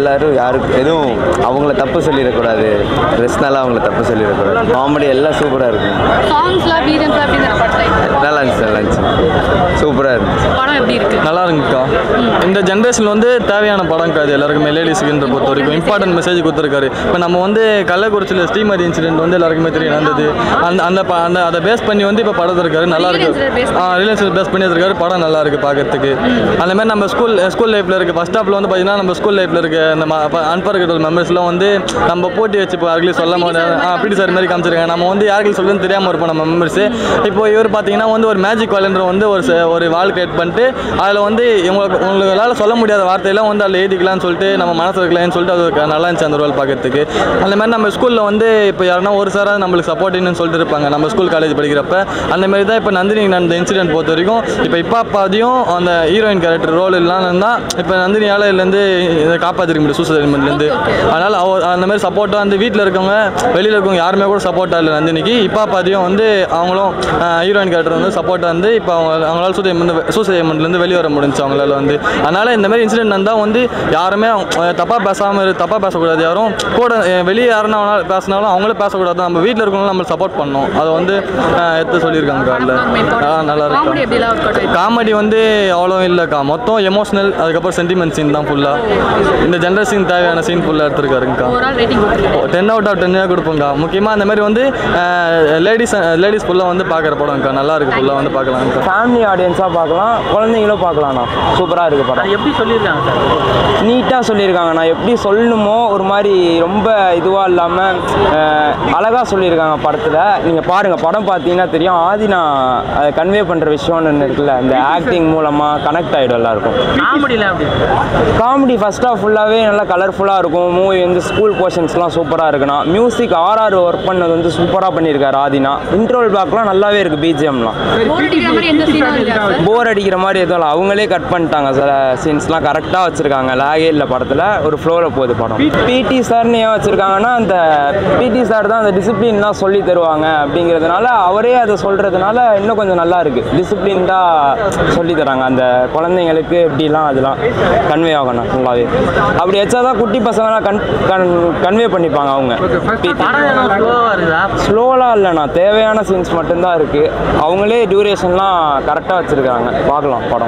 எல்லாரும் யாருக்கு எதுவும் அவங்கள தப்பு சொல்லிடக்கூடாது ட்ரெஸ்னால அவங்கள தப்பு சொல்லிடக்கூடாது காமெடி எல்லாம் சூப்பராக இருக்கும் சாங்ஸ்லாம் பீஜம்ஸ்லாம் எப்படி இந்த படத்தில் நல்லா இருந்துச்சு நல்லா இருந்துச்சு சூப்பராக இருந்துச்சு படம் எப்படி இருக்கு நல்லா இருக்குங்கக்கா இந்த ஜென்ரேஷன் வந்து தேவையான படம்க்கா அது எல்லாருக்குமே லேடிஸுக்குன்ற பொறுத்த வரைக்கும் இம்பார்ட்டன்ட் மெசேஜ் கொடுத்துருக்காரு இப்போ நம்ம வந்து கள்ளக்குறிச்சியில் ஸ்ரீமதி இன்சிடென்ட் வந்து எல்லாருக்குமே தெரியும் நடந்தது அந்த அந்த ப- அந்த அதை பேஸ் பண்ணி வந்து இப்போ படம் இருக்காரு நல்லா இருக்கு Real incident base ஆ ரிலேஷன் பேஸ் பண்ணி இருக்காரு படம் நல்லா இருக்கு பார்க்கறதுக்கு அந்த மாதிரி நம்ம ஸ்கூல் ஸ்கூல் லைஃப்ல இருக்கு ஃபர்ஸ்ட் ஹாஃப்ல வந்து பார்த்தீங்கன்னா நம்ம ஸ்கூல் லைஃப்ல இருக்க அந்த அன்பர்கட்டல் மெம்பர்ஸ்லாம் வந்து நம்ம போட்டி வச்சு இப்போ யாருக்கும் சொல்ல முடியாது ஆ பிடி சார் மாதிரி காமிச்சிருக்காங்க நம்ம வந்து யாருக்கு சொல்லுன்னு தெரியாமல் இருப்போம் நம்ம மெம்பர்ஸ் இப்போ இவர் பார்த்தீங்கன்னா வந்து ஒரு மேஜிக் வாலண்டர் வந்து ஒரு ச- ஒரு வால் கிரியேட் பண்ணிட்டு அதில் வந்து இவங்களுக்கு உங்களால் சொல்ல முடியாத வார்த்தையெல்லாம் வந்து அதில் எழுதிக்கலாம்னு சொல்லிட்டு நம்ம மனசு இருக்கலாம்னு சொல்லிட்டு அது ஒரு நல்லா இருந்துச்சு அந்த ரோல் பார்க்கறதுக்கு அந்த மாதிரி நம்ம ஸ்கூலில் வந்து இப்போ யாருன்னா ஒரு சாராக நம்மளுக்கு சப்போர்ட்டின்னு சொல்லிட்டு இருப்பாங்க நம்ம ஸ்கூல் காலேஜ் படிக்கிறப்ப அந்த மாதிரி தான் இப்போ நந்தினி நடந்த இன்சிடென்ட் பொறுத்த வரைக்கும் இப்போ இப்போ அப்பாதையும் அந்த ஹீரோயின் கேரக்டர் ரோல் எல்லாம் இருந்தால் இப்போ நந்தினியால் இதுலேருந்து இதை காப்பாற்றிருக்க முடியும் சூசைட்மெண்ட்லேருந்து அதனால் அவ அந்த மாதிரி சப்போர்ட்டாக வந்து வீட்டில் இருக்கவங்க வெளியில் இருக்கவங்க யாருமே கூட சப்போர்ட்டாக இல்லை நந்தினிக்கு இப்போ அப்பாதையும் வந்து அவங்களும் ஹீரோயின் கேரக்டர் வந்து சப்போர்ட்டாக வந்து இப்போ அவங்க அவங்களால சூசைட்மெண்ட் சூசைட்மெண்ட்லேருந்து வெளியே வர முடிஞ்சு அவங்களால வந்து அதனால் இந்த மாதிரி இன்சிடென்ட் நடந்தால் வந்து யாருமே தப்பாக பேசாமல் தப்பாக பேசக்கூடாது யாரும் கூட அஹ், வெளியே யாருன்னா வேணாலும் பேசினாலும் அவங்களும் பேசக்கூடாது நம்ம வீட்டில் இருக்கவங்களும் நம்ம சப்போர்ட் பண்ணணும் அதை வந்து அஹ், எடுத்து சொல்லியிருக்காங்க காலில் நல்லா காமெடி இருக்கு எப்படிலாம் ஒர்க் அவுட் காமெடி வந்து அவ்வளோ இல்லைக்கா மொத்தம் எமோஷனல் அதுக்கப்புறம் சென்டிமெண்ட் சீன் தான் ஃபுல்லாக இந்த ஜென்ரேஷன் தேவையான சீன் ஃபுல்லாக எடுத்துருக்காருங்கக்கா ஓவரால் ரேட்டிங் கொடுத்துருக்கேன் டென் அவுட் ஆஃப் டென்னாக கொடுப்போங்க முக்கியமாக அந்த மாதிரி வந்து லேடிஸ் லேடிஸ் ஃபுல்லாக வந்து பார்க்குற படம்க்கா நல்லா இருக்கு ஃபுல்லாக வந்து பார்க்கலாம்க்கா ஃபேமிலி ஆடியன்ஸாக பார்க்கலாம் குழந்தைங்களும் பார்க்கலாம்ண்ணா சூப்பராக இருக்குது படம் எப்படி சொல்லியிருக்காங்க சார் நீட்டாக சொல்லியிருக்காங்க நான் எப்படி சொல்லணுமோ ஒரு மாதிரி ரொம்ப இதுவாக இல்லாமல் அழகாக சொல்லியிருக்காங்க படத்தில் நீங்கள் பாருங்கள் படம் பார்த்தீங்கன்னா தெரியும் ஆதி நான் அதை கன்வே பண்ணுற விஷயம்னு ஒன்று இருக்குல்ல இந்த ஆக்டிங் மூலமாக கனெக்ட் ஆகிடும் எல்லாருக்கும் காமெடியில் எப்படி காமெடி ஃபர்ஸ்ட் ஆஃப் ஃபுல்லாகவே நல்லா கலர்ஃபுல்லாக இருக்கும் மூவி வந்து ஸ்கூல் போர்ஷன்ஸ்லாம் சூப்பராக இருக்குண்ணா மியூசிக் ஆர்ஆர் ஒர்க் பண்ணது வந்து சூப்பராக பண்ணியிருக்காரு ஆதினா இன்ட்ரோல் பிளாக்லாம் நல்லாவே இருக்குது பிஜிஎம்லாம் போர் அடிக்கிற மாதிரி எந்த சீனும் இல்லையா சார் போர் அடிக்கிற மாதிரி எதுவும் இல்லை அவங்களே கட் பண்ணிட்டாங்க சில சீன்ஸ்லாம் கரெக்டாக வச்சுருக்காங்க லேகே இல்லை படத்தில் ஒரு ஃப்ளோவில் போகுது படம் பிடி சார்னு ஏன் வச்சுருக்காங்கன்னா அந்த பிடி சார் தான் அந்த டிசிப்ளின்லாம் சொல்லி தருவாங்க அப்படிங்கிறதுனால அவரே அதை சொல்கிறதுனால இன்னும் கொஞ்சம் நல்லா இருக்குது டிசிப்ளின்டாக சொல்லி தராங்க அந்த குழந்தைங்களுக்கு எப்படிலாம் அதெல்லாம் கன்வே ஆகணும் ஃபுல்லாகவே அப்படி வச்சா தான் குட்டி பசங்களாம் கன் கன் கன்வே பண்ணிப்பாங்க அவங்க பிடி படம் எதுவும் ஸ்லோவாக இருக்குதா ஸ்லோலாம் இல்லைண்ணா தேவையான சீன்ஸ் மட்டும்தான் இருக்குது அவங்களே டியூரேஷன்லாம் கரெக்டாக வச்சுருக்காங்க பார்க்கலாம் படம்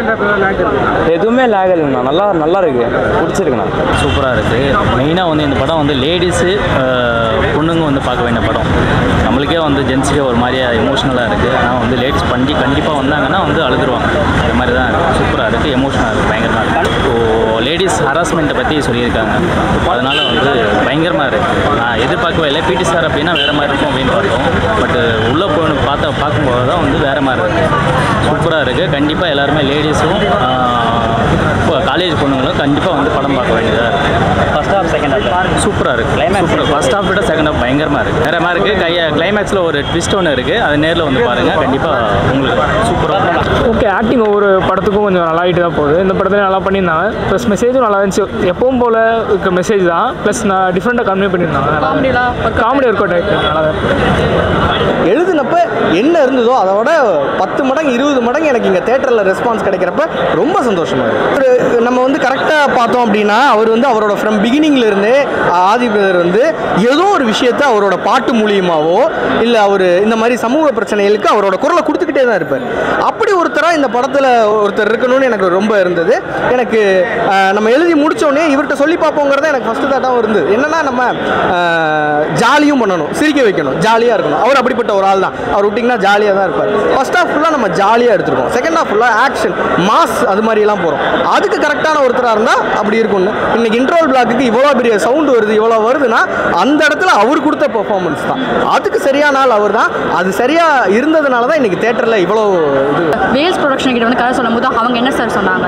எதுவுமே லேக் இல்லைண்ணா நல்லா நல்லா இருக்கு பிடிச்சிருக்குண்ணா சூப்பராக இருக்குது மெயினாக வந்து இந்த படம் வந்து லேடிஸு பொண்ணுங்க வந்து பார்க்க வேண்டிய படம் நம்மளுக்கே வந்து ஜென்ஸுக்கே ஒரு மாதிரியா எமோஷ்னலாக இருக்குது ஆனால் வந்து லேடிஸ் பண்ணி கண்டிப்பாக வந்தாங்கன்னா வந்து அழுதுருவாங்க அது மாதிரி தான் இருக்குது சூப்பராக இருக்குது எமோஷனாக இருக்குது பயங்கரமாக இருக்குது ஸோ லேடிஸ் ஹராஸ்மெண்ட்டை பற்றி சொல்லியிருக்காங்க அதனால் வந்து பயங்கரமாக இருக்குது நான் எதிர்பார்க்கவே இல்லை பிடி சார் அப்படின்னா வேறு மாதிரி இருக்கும் அப்படின்னு பார்த்தோம் பட் உள்ளே போய் பார்த்தா பார்க்கும்போது தான் வந்து வேறு மாதிரி இருக்குது சூப்பராக இருக்குது கண்டிப்பாக எல்லாருமே லேடிஸும் இப்போ காலேஜ் பொண்ணுங்களும் கண்டிப்பாக வந்து படம் பார்க்க வேண்டியதாக இருக்குது ஃபஸ்ட் ஹாஃப் செகண்ட் ஹாஃப் சூப்பராக இருக்குது கிளைமேக்ஸ் சூப்பர் ஃபஸ்ட் ஹாஃப் விட செகண்ட் ஹாஃப் பயங்கரமாக இருக்குது வேற மாதிரி இருக்குது கைய கிளைமேக்ஸில் ஒரு ட்விஸ்ட் ஒன்று இருக்குது அது நேரில் வந்து பாருங்கள் கண்டிப்பாக உங்களுக்கு சூப்பராக ஓகே ஆக்டிங் ஒவ்வொரு படத்துக்கும் கொஞ்சம் நல்லா ஆகிட்டு தான் போகுது இந்த படத்தில் நல்லா பண்ணியிருந்தாங்க ப்ளஸ் மெசேஜும் நல்லா இருந்துச்சு எப்பவும் போல் இருக்க மெசேஜ் தான் ப்ளஸ் நான் டிஃப்ரெண்ட்டாக கன்வே பண்ணியிருந்தாங்க நல்லா காமெடிலாம் காமெடி ஒர்க் அவுட் ஆகிட்டு நல்லா தான் இருக்கு. எழுதுனப்ப என்ன இருந்ததோ அதோட பத்து மடங்கு இருபது மடங்கு எனக்கு இங்கே தேட்டரில் ரெஸ்பான்ஸ் கிடைக்கிறப்ப ரொம்ப சந்தோஷமா இருக்கு ஒரு நம்ம வந்து கரெக்டாக பார்த்தோம் அப்படின்னா அவர் வந்து அவரோட ஃப்ரம் இருந்து ஆதி பிரதர் வந்து ஏதோ ஒரு விஷயத்த அவரோட பாட்டு மூலியமாவோ இல்லை அவர் இந்த மாதிரி சமூக பிரச்சனைகளுக்கு அவரோட குரலை கொடுத்துக்கிட்டே தான் இருப்பார் அப்படி ஒருத்தராக இந்த படத்தில் ஒருத்தர் இருக்கணும்னு எனக்கு ரொம்ப இருந்தது எனக்கு ஆஹ், நம்ம எழுதி முடிச்சோடனே இவர்கிட்ட சொல்லி பார்ப்போங்கிறத எனக்கு ஃபஸ்ட்டு தாட்டாகவும் இருந்தது என்னன்னா நம்ம ஜாலியும் பண்ணணும் சிரிக்க வைக்கணும் ஜாலியாக இருக்கணும் அவர் அப்படிப்பட்ட ஒரு ஆள் தான் அவர் விட்டிங்கன்னா ஜாலியாக தான் இருப்பார் ஃபர்ஸ்ட் ஹாஃப் ஃபுல்லாக நம்ம ஜாலியாக எடுத்துருக்கோம் செகண்ட் ஹாஃப் ஃபுல்லாக ஆக்ஷன் மாஸ் அது மாதிரிலாம் போகிறோம் அதுக்கு கரெக்டான ஒருத்தராக இருந்தால் அப்படி இருக்கும்னு இன்னைக்கு இன்ட்ரோல் பிளாக்குக்கு இவ்வளோ பெரிய சவுண்டு வருது இவ்வளோ வருதுன்னா அந்த இடத்துல அவர் கொடுத்த பெர்ஃபார்மன்ஸ் தான் அதுக்கு சரியான ஆள் அவர் தான் அது சரியாக இருந்ததுனால தான் இன்னைக்கு தேட்டரில் இவ்வளோ இது வேல்ஸ் ப்ரொடக்ஷன் கிட்ட வந்து கதை சொல்லும் போது அவங்க என்ன சார் சொன்னாங்க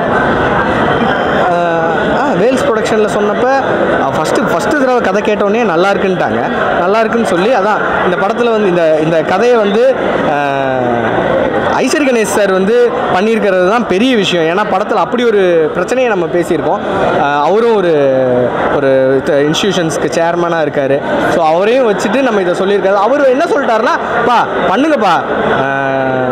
ஆ வேல்ஸ் ப்ரொடக்ஷனில் சொன்னப்போ ஃபஸ்ட்டு ஃபஸ்ட்டு தடவை கதை கேட்டோடனே நல்லா இருக்குன்ட்டாங்க நல்லா இருக்குன்னு சொல்லி அதான் இந்த படத்தில் வந்து இந்த இந்த கதையை வந்து ஐஸ்வரி கணேஷ் சார் வந்து பண்ணியிருக்கிறது தான் பெரிய விஷயம் ஏன்னா படத்தில் அப்படி ஒரு பிரச்சனையை நம்ம பேசியிருக்கோம் ஆஹ் அவரும் ஒரு ஒரு இன்ஸ்டியூஷன்ஸ்க்கு சேர்மனாக இருக்கார் ஸோ அவரையும் வச்சுட்டு நம்ம இதை சொல்லியிருக்காரு அவர் என்ன சொல்லிட்டாருன்னா பா பண்ணுங்கப்பா ஆஹ்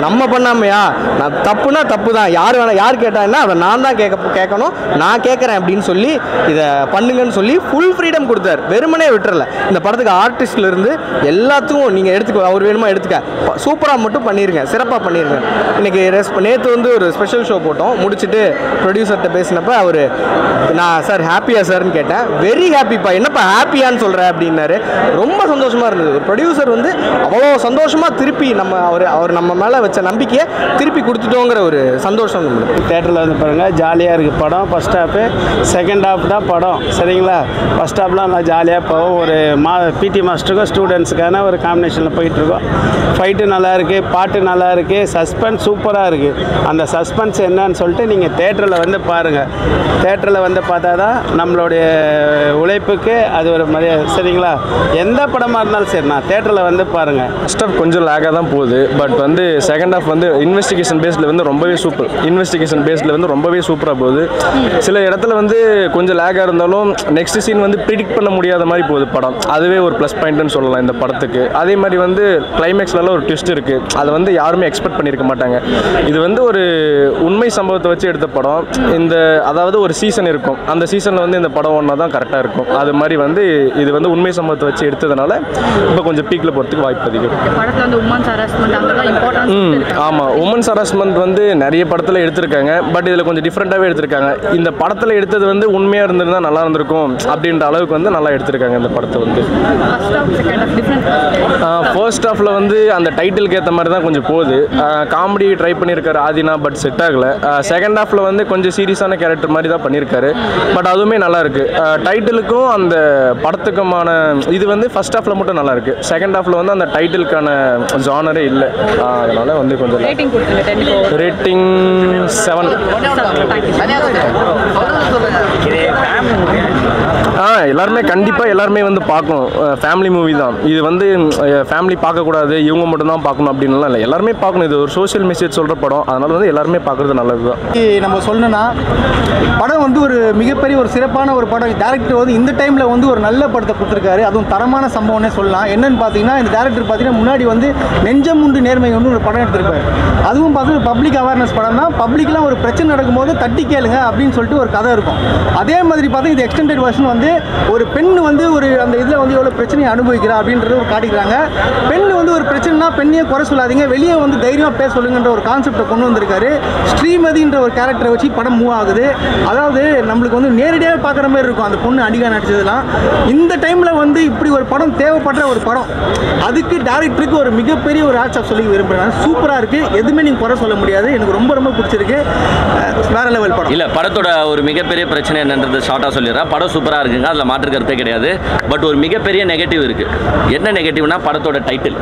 நம்ம பண்ணாமையா நான் தப்புனா தப்பு தான் யார் வேணா யார் கேட்டாங்கன்னா அதை நான் தான் கேட்க கேட்கணும் நான் கேட்குறேன் அப்படின்னு சொல்லி இதை பண்ணுங்கன்னு சொல்லி ஃபுல் ஃப்ரீடம் கொடுத்தாரு வெறுமனே விட்டுறல இந்த படத்துக்கு ஆர்டிஸ்ட்ல இருந்து எல்லாத்துக்கும் நீங்கள் எடுத்துக்க அவர் வேணுமா எடுத்துக்க சூப்பராக மட்டும் பண்ணிருங்க சிறப்பாக பண்ணிருங்க இன்னைக்கு ரெஸ் நேற்று வந்து ஒரு ஸ்பெஷல் ஷோ போட்டோம் முடிச்சுட்டு ப்ரொடியூசர்கிட்ட பேசினப்ப அவர் நான் சார் ஹாப்பியா சார்னு கேட்டேன் வெரி ஹாப்பிப்பா என்னப்பா ஹாப்பியான்னு சொல்கிற அப்படின்னாரு ரொம்ப சந்தோஷமாக இருந்தது ஒரு ப்ரொடியூசர் வந்து அவ்வளோ சந்தோஷமாக திருப்பி நம்ம அவர் அவர் நம்ம மேலே வச்ச நம்பிக்கையை திருப்பி கொடுத்துட்டோங்கிற ஒரு சந்தோஷம் நம்மளுக்கு தேட்டரில் வந்து பாருங்கள் ஜாலியாக இருக்குது படம் ஃபஸ்ட் ஹாஃபு செகண்ட் ஹாஃப் தான் படம் சரிங்களா ஃபஸ்ட் ஹாஃப்லாம் நல்லா ஜாலியாக போகும் ஒரு மா பிடி மாஸ்டருக்கும் ஸ்டூடெண்ட்ஸுக்கான ஒரு காம்பினேஷனில் போயிட்டுருக்கோம் ஃபைட்டு நல்லா இருக்குது பாட்டு நல்லா இருக்குது சஸ்பென்ஸ் சூப்பராக இருக்குது அந்த சஸ்பென்ஸ் என்னன்னு சொல்லிட்டு நீங்கள் தேட்டரில் வந்து பாருங்கள் தேட்டரில் வந்து பார்த்தா தான் நம்மளுடைய உழைப்புக்கு அது ஒரு மரியாதை சரிங்களா எந்த படமாக இருந்தாலும் சரி நான் தேட்டரில் வந்து பாருங்கள் ஃபர்ஸ்ட் ஹாஃப் கொஞ்சம் லேக்காக தான் போகுது பட் வந்து செகண்ட் ஹாஃப் வந்து இன்வெஸ்டிகேஷன் பேஸில் வந்து ரொம்பவே சூப்பர் இன்வெஸ்டிகேஷன் பேஸில் வந்து ரொம்பவே சூப்பராக போகுது சில இடத்துல வந்து கொஞ்சம் லேக்காக இருந்தாலும் நெக்ஸ்ட் சீன் வந்து ப்ரிடிக்ட் பண்ண முடியாத மாதிரி போகுது படம் அதுவே ஒரு ப்ளஸ் பாயிண்ட்னு சொல்லலாம் இந்த படத்துக்கு அதே மாதிரி வந்து கிளைமேக்ஸ்லலாம் ஒரு ட்விஸ்ட் இருக்குது அதை வந்து யாருமே எக்ஸ்பெக்ட் பண்ணியிருக்க மாட்டாங்க இது வந்து ஒரு உண்மை சம்பவத்தை வச்சு எடுத்த படம் இந்த அதாவது ஒரு சீசன் இருக்கும் அந்த சீசனில் வந்து இந்த படம் ஒன்றா தான் கரெக்டாக இருக்கும் அது மாதிரி வந்து இது வந்து உண்மை சம்பவத்தை வச்சு எடுத்ததுனால இப்போ கொஞ்சம் பீக்கில் போகிறதுக்கு வாய்ப்பு அதிகம் படத்தில் வந்து உமன்ஸ் ஹராஸ்மெண்ட் அங்கெல்லாம் ம் இம்பார்ட்டன்ஸ் ஆமாம் உமன்ஸ் ஹராஸ்மெண்ட் வந்து நிறைய படத்தில் எடுத்திருக்காங்க பட் இதில் கொஞ்சம் டிஃப்ரெண்ட்டாகவே எடுத்திருக்காங்க இந்த படத்தில் எடுத்தது வந்து உண்மையாக இருந்திருந்தா நல்லா இருந்திருக்கும் அப்படின்ற அளவுக்கு வந்து நல்லா எடுத்திருக்காங்க இந்த படத்தை வந்து first half second half different first ஹாஃபில் வந்து அந்த டைட்டிலுக்கு ஏற்ற மாதிரி தான் கொஞ்சம் போகுது காமெடி ட்ரை பண்ணியிருக்காரு ஆதினா பட் செட் ஆகலை செகண்ட் ஹாஃபில் வந்து கொஞ்சம் சீரியஸான கேரக்டர் மாதிரி தான் பண்ணியிருக்காரு பட் அதுவுமே நல்லா இருக்கு டைட்டிலுக்கும் அந்த படத்துக்குமான இது வந்து ஃபர்ஸ்ட் ஹாஃபில் மட்டும் நல்லா இருக்கு செகண்ட் ஹாஃபில் வந்து அந்த டைட்டிலுக்கான ஜானரே இல்லை அதனால வந்து கொஞ்சம் ரேட்டிங் கொடுத்துருங்க டென் ரேட்டிங் செவன் ஆ எல்லாருமே கண்டிப்பாக எல்லாருமே வந்து பார்க்கணும் ஃபேமிலி மூவி தான் இது வந்து ஃபேமிலி பார்க்கக்கூடாது இவங்க மட்டும் தான் பார்க்கணும் அப்படின்லாம் இல்லை எல்லாருமே பார்க்கணும் இது ஒரு சோஷியல் மெசேஜ் சொல்கிற படம் அதனால வந்து எல்லாருமே பார்க்குறது நல்லது தான் நம்ம சொல்லணும்னா படம் வந்து ஒரு மிகப்பெரிய ஒரு சிறப்பான ஒரு படம் டேரக்டர் வந்து இந்த டைமில் வந்து ஒரு நல்ல படத்தை கொடுத்துருக்காரு அதுவும் தரமான சம்பவம்னே சொல்லலாம் என்னன்னு பார்த்தீங்கன்னா இந்த டேரக்டர் பார்த்தீங்கன்னா முன்னாடி வந்து நெஞ்சம் உண்டு நேர்மை வந்து ஒரு படம் எடுத்திருப்பாரு அதுவும் பார்த்தீங்கன்னா பப்ளிக் அவேர்னஸ் படம் தான் பப்ளிக்லாம் ஒரு பிரச்சனை நடக்கும்போது தட்டி கேளுங்க அப்படின்னு சொல்லிட்டு ஒரு கதை இருக்கும் அதே மாதிரி பார்த்தா இது எக்ஸ்டெண்டட் வெர்ஷன் வந்து ஒரு பெண் வந்து ஒரு அந்த இதில் வந்து எவ்வளோ பிரச்சனையை அனுபவிக்கிறா அப்படின்றத ஒரு காட்டிக்கிறாங்க பெண் வந்து ஒரு பிரச்சனைனா பெண்ணையே குறை சொல்லாதீங்க வெளியே வந்து தைரியமாக பேச சொல்லுங்கன்ற ஒரு கான்செப்டை கொண்டு வந்திருக்காரு ஸ்ரீமதின்ற ஒரு கேரக்டரை வச்சு படம் மூவ் ஆகுது அதாவது நம்மளுக்கு வந்து நேரடியாக பார்க்குற மாதிரி இருக்கும் அந்த பொண்ணு அடிகா நடிச்சதெல்லாம் இந்த டைமில் வந்து இப்படி ஒரு படம் தேவைப்படுற ஒரு படம் அதுக்கு டேரக்டருக்கு ஒரு மிகப்பெரிய ஒரு ஆட்ச் ஆஃப் சொல்லி விரும்புகிறேன் சூப்பராக இருக்குது எதுவுமே நீங்கள் குறை சொல்ல முடியாது எனக்கு ரொம்ப ரொம்ப பிடிச்சிருக்கு அஹ் வேற லெவல் படம் இல்லை படத்தோட ஒரு மிகப்பெரிய பிரச்சனை என்னன்றது ஷார்ட்டாக சொல்லிடுறேன் படம் சூப்பராக இருக்குங்க அதில் மாற்று கருத்தே கிடையாது பட் ஒரு மிகப்பெரிய நெகட்டிவ் இருக்குது என்ன நெகட்டிவ்னா படத்தோட டைட்டில்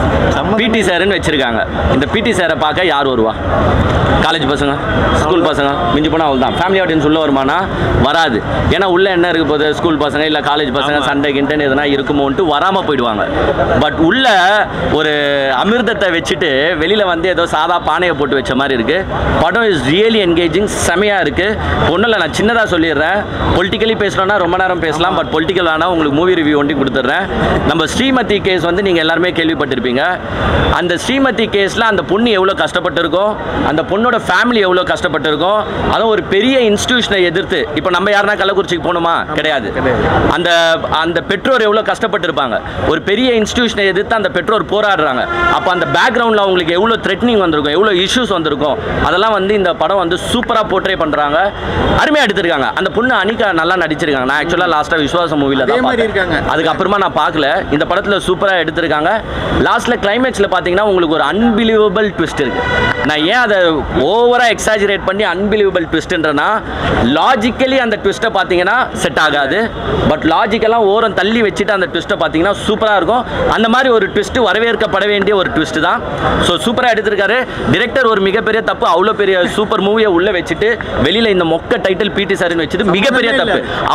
பிடி சார்னு வச்சுருக்காங்க இந்த பிடி சாரை பார்க்க யார் வருவா காலேஜ் பசங்க ஸ்கூல் பசங்க மிஞ்சி போனால் அவள் தான் ஃபேமிலி ஆடியன்ஸ் உள்ள வருமானா வராது ஏன்னா உள்ள என்ன இருக்க போகுது ஸ்கூல் பசங்க இல்லை காலேஜ் பசங்க சண்டை கிண்டன் எதனா இருக்குமோன்ட்டு வராமல் போயிடுவாங்க பட் உள்ள ஒரு அமிர்தத்தை வச்சுட்டு வெளியில் வந்து ஏதோ சாதா பானையை போட்டு வச்ச மாதிரி இருக்குது படம் இஸ் ரியலி என்கேஜிங் செமையாக இருக்குது ஒன்றும் இல்லை நான் சின்னதாக சொல்லிடுறேன் பொலிட்டிக்கலி பேசணும்னா ரொம்ப நேரம் பேசலாம் பட் பொலிட்டிக்கல் ஆனால் உங்களுக்கு மூவி ரிவ்யூ ஒண்டி கொடுத்துட்றேன் நம்ம ஸ்ரீமதி கேஸ் வந்து நீங்கள் எல்லாருமே கேள்விப்பட்டிருப்பீங்க அந்த ஸ்ரீமதி கேஸில் அந்த பொண்ணு எவ்வளோ கஷ்டப்பட்டிருக்கோம் அந்த பொண்ணோட ஃபேமிலி எவ்வளோ கஷ்டப்பட்டிருக்கோம் அதுவும் ஒரு பெரிய இன்ஸ்டியூஷனை எதிர்த்து இப்போ நம்ம யாருனா கள்ளக்குறிச்சிக்கு போகணுமா கிடையாது அந்த அந்த பெற்றோர் எவ்வளோ கஷ்டப்பட்டிருப்பாங்க ஒரு பெரிய இன்ஸ்டியூஷனை எதிர்த்து அந்த பெற்றோர் போராடுறாங்க அப்போ அந்த பேக்ரவுண்டில் அவங்களுக்கு எவ்வளோ த்ரெட்னிங் வந்திருக்கும் எவ்வளோ இஷ்யூஸ் வந்திருக்கும் அதெல்லாம் வந்து இந்த படம் வந்து சூப்பராக போர்ட்ரே பண்ணுறாங்க அருமையாக எடுத்திருக்காங்க அந்த பொண்ணு அனிகா நல்லா நடிச்சிருக்காங்க நான் ஆக்சுவலாக லாஸ்ட்டாக விஸ்வாச மூவியில் அதே தான் மாதிரி பார்த்தேன். இருக்காங்க. அதுக்கப்புறமா நான் பார்க்கல இந்த படத்தில் சூப்பராக எடுத்திருக்காங்க லாஸ்ட்டில் கிளைமேக்ஸில் பார்த்தீங்கன்னா உங்களுக்கு ஒரு அன்பிலீவபிள் ட்விஸ்ட் இருக்கு நான் ஏன் அதை ஓவராக எக்ஸாஜரேட் பண்ணி அன்பிலீவபிள் ட்விஸ்ட்ன்றனா லாஜிக்கலி அந்த ட்விஸ்ட்டை பார்த்தீங்கன்னா செட் ஆகாது பட் லாஜிக்கெல்லாம் ஓரம் தள்ளி வச்சுட்டு அந்த ட்விஸ்ட்டை பார்த்தீங்கன்னா சூப்பராக இருக்கும் அந்த மாதிரி ஒரு ட்விஸ்ட்டு வரவேற்கப்பட வேண்டிய ஒரு ட்விஸ்ட் தான் ஸோ சூப்பராக எடுத்திருக்காரு டிரெக்டர் ஒரு மிகப்பெரிய தப்பு அவ்வளோ பெரிய சூப்பர் மூவியை உள்ளே வச்சுட்டு வெளியில் இந்த மொக்க டைட்டில் பிடி சார்னு வச்சுட்டு மிகப்பெரிய தப்பு அவர் வந்து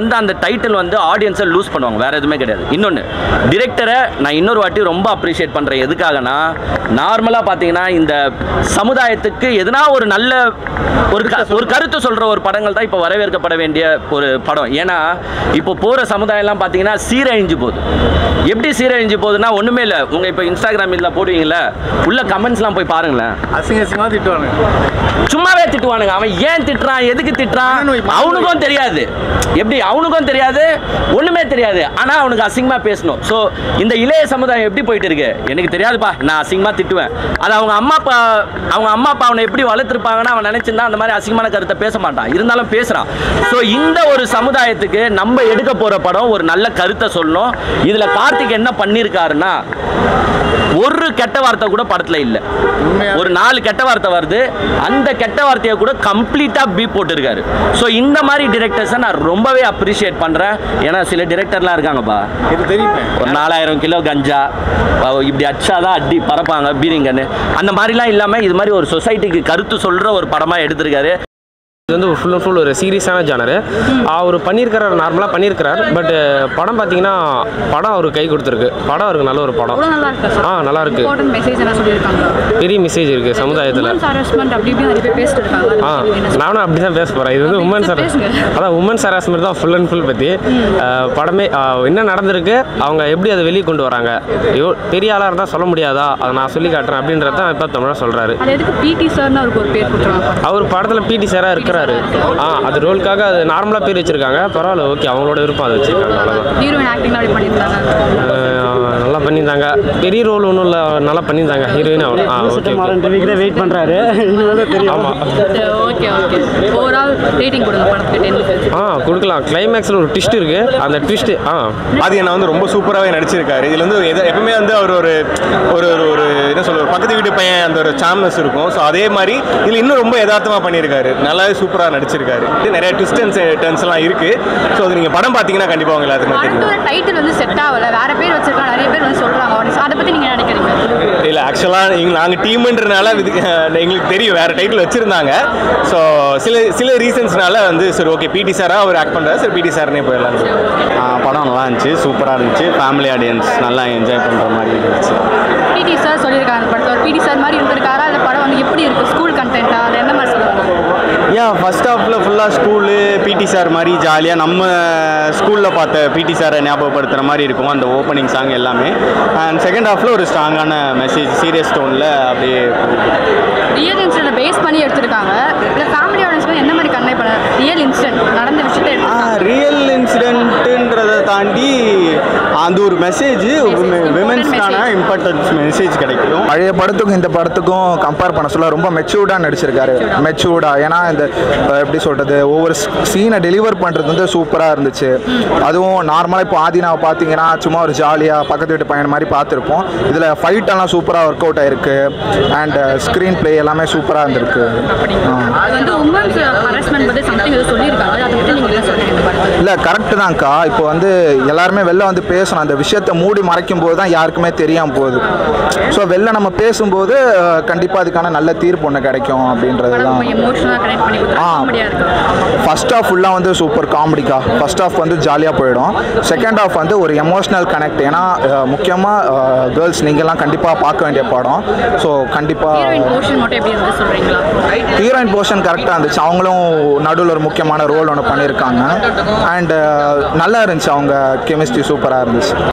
வந்து அந்த டைட்டில் வந்து ஆடியன்ஸை லூஸ் பண்ணுவாங்க வேற எதுவுமே கிடையாது இன்னொன்று டிரெக்டரை நான் இன்னொரு வாட்டி ரொம்ப அப்ரிஷியேட் பண்ணுறேன் எதுக்காகனா நார்மலாக பார்த்தீங்கன்னா இந்த சமுதாயத்துக்கு எதனா ஒரு நல்ல ஒரு க ஒரு கருத்து சொல்கிற ஒரு படங்கள் தான் இப்போ வரவேற்கப்பட வேண்டிய ஒரு படம் ஏன்னா இப்போ போகிற சமுதாயம்லாம் பார்த்தீங்கன்னா சீரழிஞ்சு போகுது எப்படி சீரழிஞ்சு போகுதுன்னா ஒன்றுமே இல்லை உங்கள் இப்போ இன்ஸ்டாகிராம் இதில் போடுவீங்களே உள்ள கமெண்ட்ஸ்லாம் போய் பாருங்களேன் அசிங்க அசிங்கமாக திட்டுவாங்க சும்மாவே திட்டுவானுங்க அவன் ஏன் திட்டுறான் எதுக்கு திட்டுறான் அவனுக்கும் தெரியாது எப்படி அவனுக்கும் தெரியாது ஒண்ணுமே தெரியாது ஆனா அவனுக்கு அசிங்கமா பேசணும் ஸோ இந்த இளைய சமுதாயம் எப்படி போயிட்டு இருக்கு எனக்கு தெரியாதுப்பா நான் அசிங்கமா திட்டுவேன் அது அவங்க அம்மா அப்பா அவங்க அம்மா அப்பா அவனை எப்படி வளர்த்துருப்பாங்கன்னு அவன் நினைச்சிருந்தா அந்த மாதிரி அசிங்கமான கருத்தை பேச மாட்டான் இருந்தாலும் பேசுறான் ஸோ இந்த ஒரு சமுதாயத்துக்கு நம்ம எடுக்க போற படம் ஒரு நல்ல கருத்தை சொல்லணும் இதுல கார்த்திக் என்ன பண்ணியிருக்காருன்னா ஒரு கெட்ட வார்த்தை கூட படத்துல இல்ல ஒரு நாலு கெட்ட வார்த்தை வருது அந்த கெட்ட வார்த்தையை கூட கம்ப்ளீட்டா பீ போட்டிருக்காரு ஸோ இந்த மாதிரி டிரெக்டர்ஸை நான் ரொம்பவே அப்ரிஷியேட் பண்றேன் ஏன்னா சில டிரெக்டர்லாம் இருக்காங்கப்பா இது தெரியுமே ஒரு நாலாயிரம் கிலோ கஞ்சா அஹ் இப்படி அடிச்சாதான் அடி பறப்பாங்க பீரிங்கன்னு அந்த மாதிரிலாம் இல்லாமல் இது மாதிரி ஒரு சொசைட்டிக்கு கருத்து சொல்ற ஒரு படமா எடுத்திருக்காரு இது வந்து ஃபுல் அண்ட் ஃபுல் ஒரு சீரியஸான ஜானரு அவர் பண்ணியிருக்கிறார் நார்மலாக பண்ணியிருக்கிறார் பட் படம் பார்த்தீங்கன்னா படம் அவருக்கு கை கொடுத்துருக்கு படம் அவருக்கு நல்ல ஒரு படம் அவ்வளோ நல்லா இருக்கு ஆ நல்லா இருக்கு இம்பார்ட்டன்ட் மெசேஜ் என்ன சொல்லியிருக்காங்க பெரிய மெசேஜ் இருக்குது சமுதாயத்தில் உமன்ஸ் ஹராஸ்மெண்ட் அப்படி இப்படி நிறைய பேர் பேசிட்டு இருக்காங்க ஆ அதை பத்தி என்ன சொல்றீங்க? நானும் அப்படி தான் பேச போகிறேன் இது வந்து உமன்ஸ் பேசுங்க. அதான் உமன்ஸ் ஹராஸ்மெண்ட் தான் ஃபுல் அண்ட் ஃபுல் பற்றி படமே ஆ, என்ன நடந்திருக்கு அவங்க எப்படி அதை வெளியே கொண்டு வராங்க ஐயோ பெரிய ஆளாக இருந்தால் சொல்ல முடியாதா அதை நான் சொல்லி காட்டுறேன் அப்படின்றத தான் இப்போ தமிழாக சொல்கிறாரு அது எதுக்கு பிடி சார்னு அவருக்கு ஒரு பேர் கொடுத்துருவாங்க அவர் படத்தில் பிடி சாராக இருக்கிறாரு ஆ அது ரோலுக்காக அது நார்மலாக பேர் வச்சுருக்காங்க பரவாயில்ல ஓகே அவங்களோட விருப்பம் அதை வச்சுருக்காங்க அவ்வளோதான் ஹீரோயின் ஆக்டிங் அப்படி பண்ணியிருந்தாங்க அஹ் நல்லா பண்ணியிருந்தாங்க பெரிய ரோல் ஒன்றும் இல்லை நல்லா பண்ணியிருந்தாங்க ஹீரோயின் அவள் ஆ ஓகே வெயிட் பண்ணுறாரு ஆமாம் ஓகே ஓகே ஓவரால் ரேட்டிங் கொடுங்க படத்துக்கு டென் ஆ கொடுக்கலாம் கிளைமேக்ஸில் ஒரு ட்விஸ்ட் இருக்குது அந்த ட்விஸ்ட்டு ஆ ஆதி அண்ணா வந்து ரொம்ப சூப்பராகவே நடிச்சிருக்காரு இதில் வந்து எது எப்பவுமே வந்து அவர் ஒரு ஒரு ஒரு ஒரு என்ன சொல்ல ஒரு பக்கத்து வீட்டு பையன் அந்த ஒரு சாம்னஸ் இருக்கும் ஸோ அதே மாதிரி இதில் இன்னும் ரொம்ப யதார்த்தமாக பண்ணியிருக்காரு நல்லாவே சூப்பராக நடிச்சிருக்காரு இது நிறைய ட்விஸ்ட் அண்ட் டர்ன்ஸ் எல்லாம் இருக்குது ஸோ அது நீங்கள் படம் பார்த்தீங்கன்னா கண்டிப்பாக உங்களுக்கு எல்லாத்துக்குமே தெரியும் படத்தோட டைட்டில் வந்து செட் ஆகல வேற பேர் வச்சிருக்காங்க நிறைய பேர் வந்து சொல்றாங்க அதை பத்தி நீங்க என்ன நினைக்கிறீங்க இல்லை ஆக்சுவலாக எங்க நாங்கள் டீம்ன்றனால இது எங்களுக்கு தெரியும் வேறு டைட்டில் வச்சுருந்தாங்க ஸோ சில சில ரீசன்ஸ்னால வந்து சரி ஓகே பிடி சாராக அவர் ஆக்ட் பண்ணுறாரு சரி பிடி சார்னே போயிடலாம் படம் நல்லா இருந்துச்சு சூப்பராக இருந்துச்சு ஃபேமிலி ஆடியன்ஸ் நல்லா என்ஜாய் பண்ணுற மாதிரி இருந்துச்சு பிடி சார் சொல்லியிருக்காங்க அந்த படத்தில் பிடி சார் மாதிரி இருந்திருக்காரா அந்த படம் வந்து எப்படி இருக்கு ஸ்கூல் கண்டென்ட்டா அது என்ன மாதிரி சொல்லுவாங்க ஏன் ஃபர்ஸ்ட் ஹாஃபில் ஃபுல்லாக ஸ்கூலு பிடி சார் மாதிரி ஜாலியாக நம்ம ஸ்கூலில் பார்த்த பிடி சாரை ஞாபகப்படுத்துகிற மாதிரி இருக்கும் அந்த ஓப்பனிங் சாங் எல்லாமே அண்ட் செகண்ட் ஹாஃபில் ஒரு ஸ்ட்ராங்கான மெசேஜ் சீரியஸ் டோனில் அப்படியே ரியல் இன்சிடென்ட் பேஸ் பண்ணி எடுத்திருக்காங்க இல்லை ஃபேமிலி ஆடியன்ஸ் வந்து என்ன மாதிரி கன்வே பண்ண ரியல் இன்சிடென்ட் நடந்த விஷயத்தை எடுத்திருக்காங்க ரியல் இன்சிடென்ட்டுன்றதை தாண்டி அந்த ஒரு மெசேஜ் விமென்ஸ்க்கான இம்பார்ட்டன்ஸ் மெசேஜ் கிடைக்கும் பழைய படத்துக்கும் இந்த படத்துக்கும் கம்பேர் பண்ண சொல்ல ரொம்ப மெச்சூர்டாக நடிச்சிருக்காரு மெச்சூர்டாக ஏன்னா இந்த அஹ், எப்படி சொல்கிறது ஒவ்வொரு சீனை டெலிவர் பண்ணுறது வந்து சூப்பராக இருந்துச்சு அதுவும் நார்மலாக இப்போ ஆதினாவை பார்த்தீங்கன்னா சும்மா ஒரு ஜாலியாக பக்கத்து வீட்டு பையன் மாதிரி பார்த்துருப்போம் இதில் ஃபைட் எல்லாம் சூப்பராக ஒர்க் அவுட் ஆயிருக்கு அண்ட் ஸ்க்ரீன் ப்ளே எல்லாமே சூப்பராக இருந்திருக்கு ஆ. அது வந்து உமன்ஸ் ஹராஸ்மெண்ட் பற்றி சம்திங் ஏதோ சொல்லியிருக்காங்க அதை பற்றி நீங்கள் என்ன சொல்றீங்க இந்த படத்தில் இல்லை கரெக்டு தான்க்கா இப்போ வந்து எல்லாருமே வெளில வந்து பேசணும் அந்த விஷயத்தை மூடி மறைக்கும் போது தான் யாருக்குமே தெரியாமல் போகுது ஸோ வெளில நம்ம பேசும்போது கண்டிப்பாக அதுக்கான நல்ல தீர்ப்பு ஒன்று கிடைக்கும் அப்படின்றது தான் ரொம்ப எமோஷனலாக கனெக்ட் பண்ணி கொடுத்து காமெடியாக இருக்கு ஃபர்ஸ்ட் ஆஃப் ஃபுல்லாக வந்து சூப்பர் காமெடிக்கா ஃபர்ஸ்ட் ஆஃப் வந்து ஜாலியாக போயிடும் செகண்ட் ஆஃப் வந்து ஒரு எமோஷ்னல் கனெக்ட் ஏன்னா முக்கியமாக கேர்ள்ஸ் நீங்கள்லாம் கண்டிப்பாக பார்க்க வேண்டிய படம் ஸோ கண்டிப்பாக ஹீரோயின் போர்ஷன் மட்டும் எப்படி இருந்து சொல்கிறீங்களா ஹீரோயின் போர்ஷன் கரெக்டாக இருந்துச்சு அவங்களும் நடுவில் ஒரு முக்கியமான ரோல் ஒன்று பண்ணியிருக்காங்க அண்ட் நல்லா இருந்துச்சு அவங்க கெமிஸ்ட்ரி சூப்பராக இருந்துச்சு